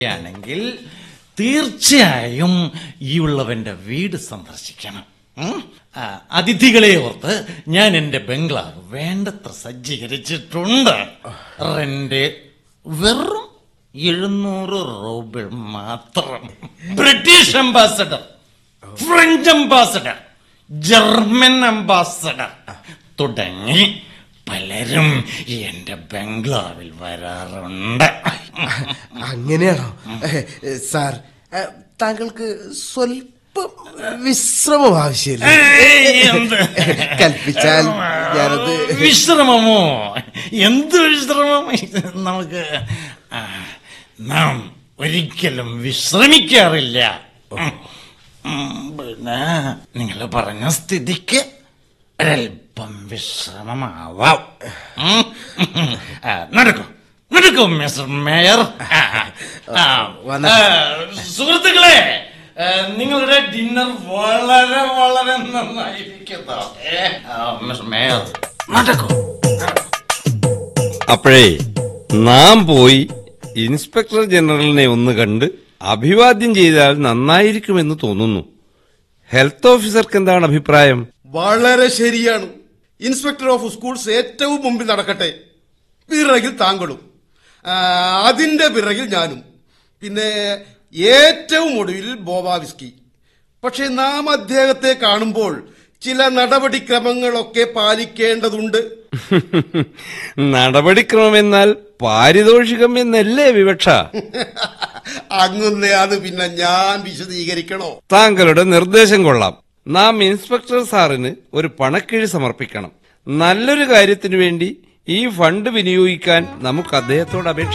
ആണെങ്കിൽ തീർച്ചയായും ഈ ഉള്ളവന്റെ വീട് സന്ദർശിക്കണം ഉം? ആ, അതിഥികളെ ഓർത്ത് ഞാൻ എന്റെ ബംഗ്ലാവ് വേണ്ടത്ര സജ്ജീകരിച്ചിട്ടുണ്ട് റെന്റ് വെറും എഴുന്നൂറ് റൂബിൾ മാത്രം British ambassador French ambassador German ambassador തുടങ്ങി പലരും എന്റെ ബംഗ്ലാവിൽ വരാറുണ്ട് അങ്ങനെയാണോ ഏ, സാർ ഏ, താങ്കൾക്ക് സ്വല്പം വിശ്രമം ആവശ്യമില്ല ഏയ്, എന്ത്? കൽപ്പിച്ചാൽ ഞാനത് വിശ്രമമോ എന്ത് വിശ്രമം നമുക്ക് ആ, നാം ഒരിക്കലും വിശ്രമിക്കാറില്ല ഉം, ഉം, പിന്നെ നിങ്ങൾ പറഞ്ഞ സ്ഥിതിക്ക് ഒരൽപ്പം വിശ്രമമാവാം ഉം, ആ, നടക്കൂ നടക്കൂ മിസ്റ്റർ മേയർ ആ, ആ, വന്ന- ആ, സുഹൃത്തുക്കളെ ആ, നിങ്ങളുടെ ഡിന്നർ വളരെ വളരെ നന്നായിരിക്കുന്നു ഏ, ആ, മിസ്റ്റർ മേയർ നടക്കൂ അപ്പോഴേ നാം പോയി ഇൻസ്പെക്ടർ ജനറലിനെ ഒന്ന് കണ്ട് അഭിവാദ്യം ചെയ്താൽ നന്നായിരിക്കുമെന്ന് തോന്നുന്നു ഹെൽത്ത് ഓഫീസർക്ക് എന്താണ് അഭിപ്രായം വളരെ ശരിയാണ് ഇൻസ്പെക്ടർ ഓഫ് സ്കൂൾസ് ഏറ്റവും മുമ്പിൽ നടക്കട്ടെ പിറകിൽ താങ്കളും ആ, അതിന്റെ പിറകിൽ ഞാനും പിന്നെ ഏറ്റവും ഒടുവിൽ ബോബാവിസ്കി പക്ഷെ നാം അദ്ദേഹത്തെ കാണുമ്പോൾ ചില നടപടിക്രമങ്ങളൊക്കെ പാലിക്കേണ്ടതുണ്ട് നടപടിക്രമം എന്നാൽ പാരിതോഷികം എന്നല്ലേ വിവക്ഷ അങ്ങനെ അത് പിന്നെ ഞാൻ വിശദീകരിക്കണോ താങ്കളുടെ നിർദ്ദേശം കൊള്ളാം നാം ഇൻസ്പെക്ടർ സാറിന് ഒരു പണക്കിഴി സമർപ്പിക്കണം നല്ലൊരു കാര്യത്തിനു വേണ്ടി ഈ ഫണ്ട് വിനിയോഗിക്കാൻ നമുക്ക് അദ്ദേഹത്തോട് അപേക്ഷ